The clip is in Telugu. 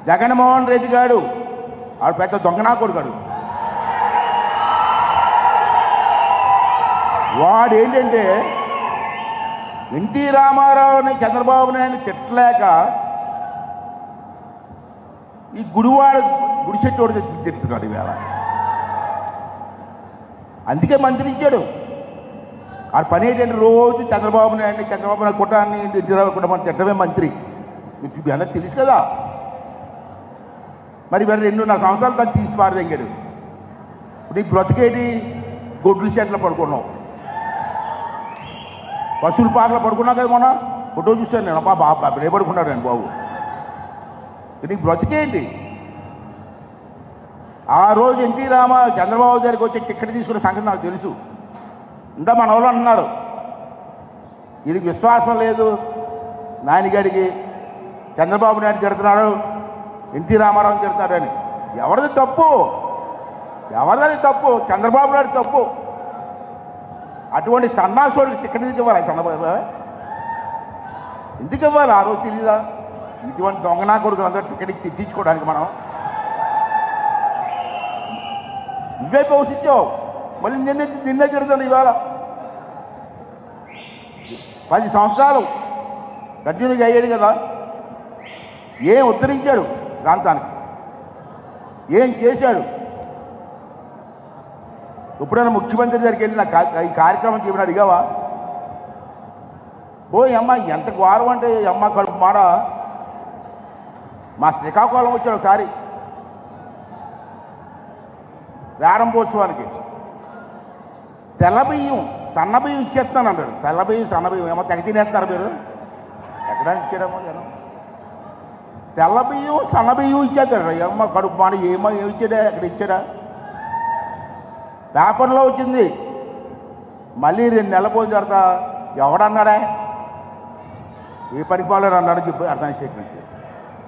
జగన్మోహన్ రెడ్డి గారు ఆడు పెద్ద దొంగనా కొడుకాడు వాడు ఏంటంటే ఎన్టీ రామారావుని చంద్రబాబు నాయుడు తిట్టలేక ఈ గుడివాడ గుడిసెట్టోడు తిట్టున్నాడు ఈవేళ అందుకే మంత్రి ఇచ్చాడు ఆ పని ఏంటంటే రోజు చంద్రబాబు నాయుడిని చంద్రబాబు నాయుడు కుటాన్ని ఎన్టీఆర్ కుటుంబాన్ని తిట్టమే మంత్రి మీకు అందరూ తెలుసు కదా మరి మరి రెండున్నర సంవత్సరాలు దాన్ని తీసి పారదెంగాడు ఇప్పుడు ఈ బ్రతికేటి గొడ్లు చెట్లు పడుకున్నావు పశువుల పాకలు పడుకున్నావు కదా మొన్న ఫోటో చూశాను నేను అబ్బా బాబా అప్పుడే పడుకున్నాడు నేను బాబు నీకు బ్రతికేంటి ఆ రోజు ఎన్టీ రామ చంద్రబాబు దగ్గరికి వచ్చి టికెట్ తీసుకున్న సంగతి నాకు తెలుసు ఇంకా మన వాళ్ళు అంటున్నారు వీడికి విశ్వాసం లేదు నాయనగాడికి చంద్రబాబు నాయుడు తిడుతున్నాడు ఎన్టీ రామారావు తిడతాడని ఎవరిది తప్పు ఎవరిది తప్పు చంద్రబాబు నాయుడు తప్పు అటువంటి సన్నాసుడికి టికెట్ ఎందుకు ఇవ్వాలి చంద్రబాబు ఎందుకు ఇవ్వాలి ఆ రోజు తెలీదా ఇటువంటి దొంగనా కొడుకులు అందరూ టికెట్ ఇచ్చి తిట్టించుకోవడానికి మనం నువ్వే పోషించావు మళ్ళీ నిన్నే నిన్నే తిడతాడు ఇవాళ పది సంవత్సరాలు కంటిన్యూగా అయ్యాడు కదా ఏం ఉద్ధరించాడు ప్రాంతానికి ఏం చేశాడు ఎప్పుడైనా ముఖ్యమంత్రి దగ్గరికి వెళ్ళి నా కా- ఈ కార్యక్రమం చేయమని అడిగావా ఓ ఈ అమ్మ ఎంత ఘోరం అంటే ఈ అమ్మ కడుపు మాడ మా శ్రీకాకుళం వచ్చాడు ఒకసారి ప్రారంభోత్సవానికి తెల్ల బియ్యం సన్న బియ్యం ఇచ్చేస్తాను అన్నాడు తెల్ల బియ్యం సన్న బియ్యం ఏమో తెగ తినేస్తారు మీరు ఎక్కడ ఇచ్చాడమ్మో జనం తెల్ల బియ్యం సన్న బియ్యం ఇచ్చేస్తాడు ఏమో కడుపు మాడ ఏమో ఏమి ఇచ్చాడా ఎక్కడ ఇచ్చాడా పేపర్లో వచ్చింది మళ్ళీ రెండు నెలల పోయిన తర్వాత ఎవడన్నాడా ఏ పనికి వాళ్ళు అన్నాడు చెప్పి అర్థం చేసినట్టు